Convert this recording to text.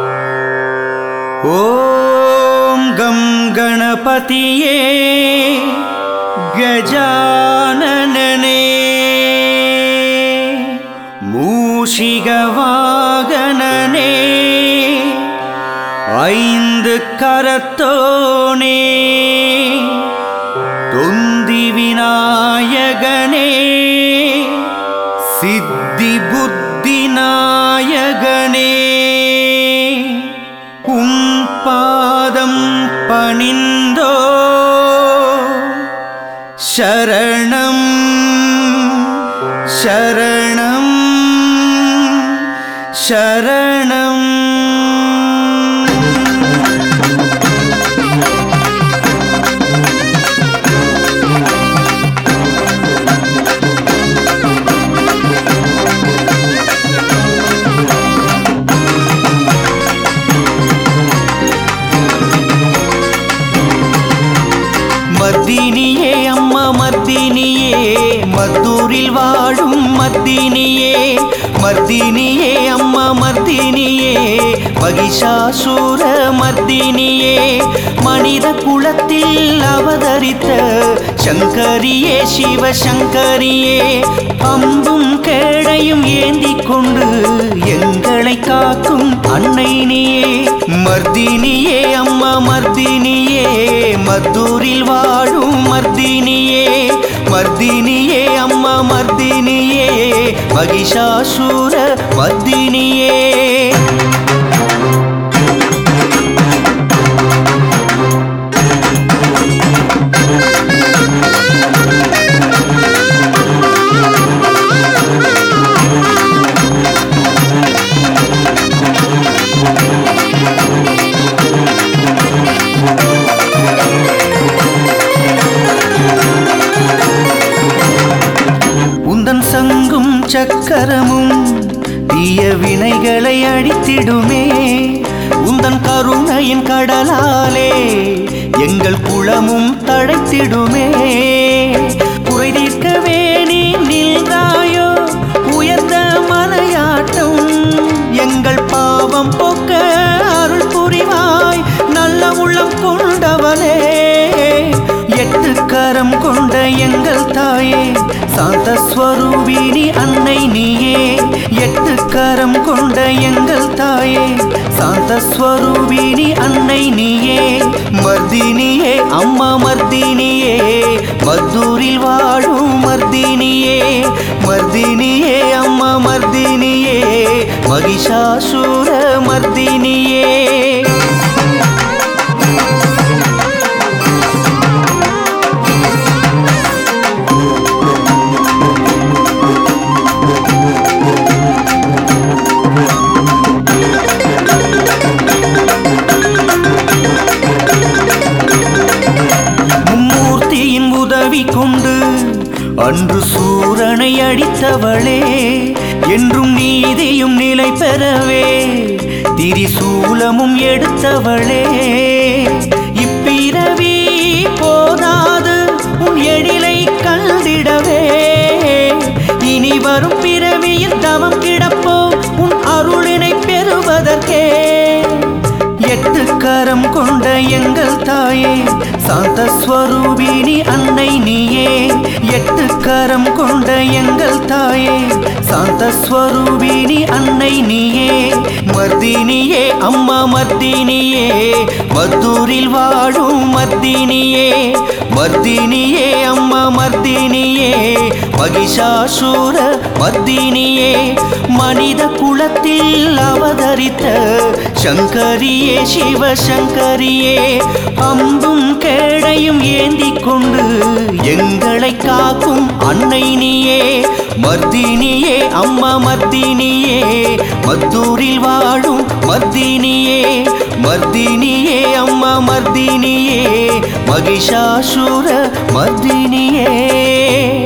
ஓம் come கணபதியே கஜானனே மூஷிகவாகனனே ஐந்து கரத்தோனே தொந்தி விநாயகனே சித்தி புத்தி நாயகனே உம் பாதம் பணிந்தோ சரணம் சரணம் சரணம் மர்தினியே அம்மா மர்தினியே மத்தூரில் வாழும் மர்தினியே மர்தினியே அம்மா மர்தினியே மகிஷாசூர மர்தினியே மனித குலத்தில் அவதரித்த சங்கரியே சிவசங்கரியே அம்பும் கேடையும் ஏந்தி கொண்டு எங்களை காக்கும் அன்னை நீயே மர்தினியே அம்மா மர்தினியே மத்தூரில் வாழும் மர்தினியே மர்தினியே அம்மா மர்தினியே மகிஷாசூர மர்தினியே உந்தன் சங்கும் சக்கரமும் தீய வினைகளை அழித்திடுமே உந்தன் கருணையின் கடலாலே எங்கள் குளமும் தழைத்திடுமே குறை தீர்க்கவே நீ நின்றாயோ உயர்ந்த மலையாட்டம் எங்கள் பாவம் போக்க அருள் புரிவாய் நல்ல உள்ளம் கொண்டவளே எட்டு கரம் கொண்ட எங்கள் தாயே சாந்த ஸ்வரூபினி அன்னை நீயே எட்டு கரம் கொண்ட எங்கள் தாயே சாந்த ஸ்வரூபினி அன்னை நீயே மர்தினியே அம்மா மர்தினியே மத்தூரில் வாழும் மர்தினியே மர்தினியே அம்மா மர்தினியே மகிஷாசூர மர்தினியே மும்மூர்த்தியின் உதவி கொண்டு அன்று சூரனை அடித்தவளே என்றும் நீதியும் நிலை பெறவே திரிசூலமும் எடுத்தவளே இப்பிறவி போதாது உன் எழிலை கல்திடவே இனி வரும் பிறவியில் தவம் கிடப்போ உன் அருளினை பெறுவதற்கே எட்டு கரம் கொண்ட எங்கள் தாயே சாந்த ஸ்வரூபினி அன்னை நீயே எட்டு கரம் கொண்ட எங்கள் தாயே சாந்த ஸ்வரூபினி அன்னை நீயே மர்தினியே அம்மா மர்தினியே மத்தூரில் வாழும் மர்தினியே மர்தினியே அம்மா மர்தினியே மகிஷாசூர மர்தினியே மனித குலத்தில் அவதரித்த சங்கரியே சிவசங்கரியே அம்பும் கேடையும் ஏந்தி கொண்டு எங்களை காக்கும் அன்னை நீயே மர்தினியே அம்மா மர்தினியே மத்தூரில் வாழும் மர்தினியே மர்தினியே அம்மா மர்தினியே மகிஷாசூர மர்தினியே